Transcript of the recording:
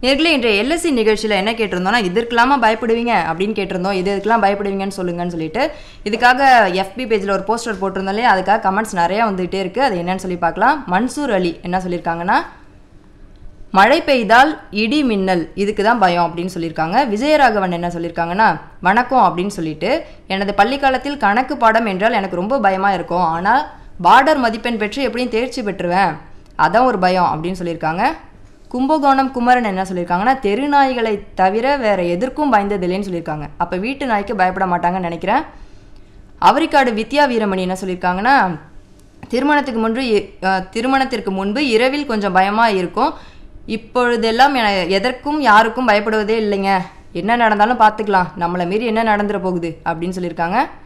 நேர்களே இன்றைய எல்எஸ்சி நிகழ்ச்சியில் என்ன கேட்டிருந்தோம்னா இதற்கெல்லாமா பயப்படுவீங்க அப்படின்னு கேட்டிருந்தோம் இது இதுக்கெல்லாம் பயப்படுவீங்கன்னு சொல்லுங்கன்னு சொல்லிட்டு இதுக்காக எஃபி பேஜில் ஒரு போஸ்டர் போட்டிருந்தோம் இல்லையா அதுக்காக கமெண்ட்ஸ் நிறையா வந்துகிட்டே இருக்குது அது என்னன்னு சொல்லி பார்க்கலாம் மன்சூர் அலி என்ன சொல்லியிருக்காங்கன்னா மழை பெய்தால் இடி மின்னல் இதுக்கு தான் பயம் அப்படின்னு சொல்லியிருக்காங்க விஜயராகவன் என்ன சொல்லியிருக்காங்கன்னா வணக்கம் அப்படின்னு சொல்லிட்டு எனது பள்ளிக்காலத்தில் கணக்கு பாடம் என்றால் எனக்கு ரொம்ப பயமாக இருக்கும் ஆனால் பார்டர் மதிப்பெண் பெற்று எப்படியும் தேர்ச்சி பெற்றுவேன் அதான் ஒரு பயம் அப்படின்னு சொல்லியிருக்காங்க கும்பகோணம் குமரன் என்ன சொல்லியிருக்காங்கன்னா தெரு நாய்களை தவிர வேற எதற்கும் பயந்ததில்லைன்னு சொல்லியிருக்காங்க அப்போ வீட்டு நாய்க்கு பயப்பட மாட்டாங்கன்னு நினைக்கிறேன் அவரிக்காடு வித்யா வீரமணி என்ன சொல்லியிருக்காங்கன்னா திருமணத்துக்கு முன்பு இ- அஹ், திருமணத்திற்கு முன்பு இரவில் கொஞ்சம் பயமாக இருக்கும் இப்பொழுதெல்லாம் என- எதற்கும் யாருக்கும் பயப்படுவதே இல்லைங்க என்ன நடந்தாலும் பார்த்துக்கலாம் நம்மளை மீறி என்ன நடந்துட போகுது அப்படின்னு சொல்லியிருக்காங்க